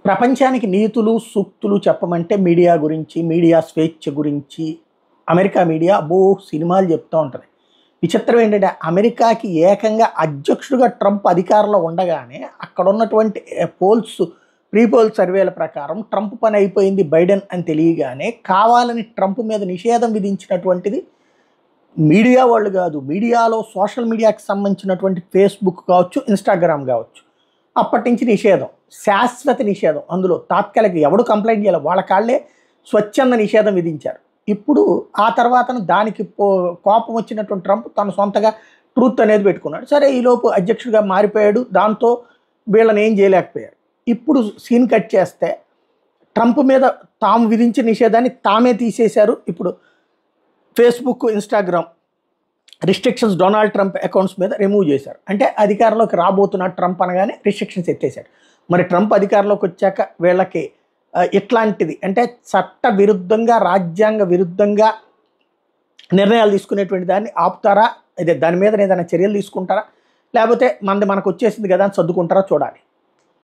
ప్రపంచానికి నీతులు సూక్తులు చెప్పమంటే మీడియా గురించి మీడియా స్వేచ్ఛ గురించి అమెరికా మీడియా అబ్బో సినిమాలు చెప్తూ ఉంటుంది విచిత్రం ఏంటంటే అమెరికాకి ఏకంగా అధ్యక్షుడిగా ట్రంప్ అధికారంలో ఉండగానే అక్కడ ఉన్నటువంటి పోల్స్ ప్రీ పోల్ సర్వేల ప్రకారం ట్రంప్ పని అయిపోయింది బైడెన్ అని తెలియగానే కావాలని ట్రంప్ మీద నిషేధం విధించినటువంటిది మీడియా వాళ్ళు కాదు మీడియాలో సోషల్ మీడియాకి సంబంధించినటువంటి ఫేస్బుక్ కావచ్చు ఇన్స్టాగ్రామ్ కావచ్చు అప్పటి నుంచి నిషేధం శాశ్వత నిషేధం అందులో తాత్కాలిక ఎవడు కంప్లైంట్ చేయాలి వాళ్ళ కాళ్ళే స్వచ్ఛంద నిషేధం విధించారు ఇప్పుడు ఆ తర్వాత దానికి పో- కోపం వచ్చినటువంటి ట్రంప్ తన సొంతగా ట్రూత్ అనేది పెట్టుకున్నాడు సరే ఈలోపు అధ్యక్షుడిగా మారిపోయాడు దాంతో వీళ్ళని ఏం చేయలేకపోయారు ఇప్పుడు సీన్ కట్ చేస్తే ట్రంప్ మీద తాము విధించిన నిషేధాన్ని తామే తీసేశారు ఇప్పుడు Facebook Instagram restrictions Donald Trump accounts మీద రిమూవ్ చేశారు అంటే అధికారంలోకి రాబోతున్న ట్రంప్ అనగానే రిస్ట్రిక్షన్స్ ఎత్తేసాడు మరి ట్రంప్ అధికారంలోకి వచ్చాక వీళ్ళకి ఆ, ఇట్లాంటిది అంటే చట్ట విరుద్ధంగా రాజ్యాంగ విరుద్ధంగా నిర్ణయాలు తీసుకునేటువంటి దాన్ని ఆపుతారా అదే దాని మీద ఏదైనా చర్యలు తీసుకుంటారా లేకపోతే మనది మనకు వచ్చేసింది కదా అని సర్దుకుంటారా చూడాలి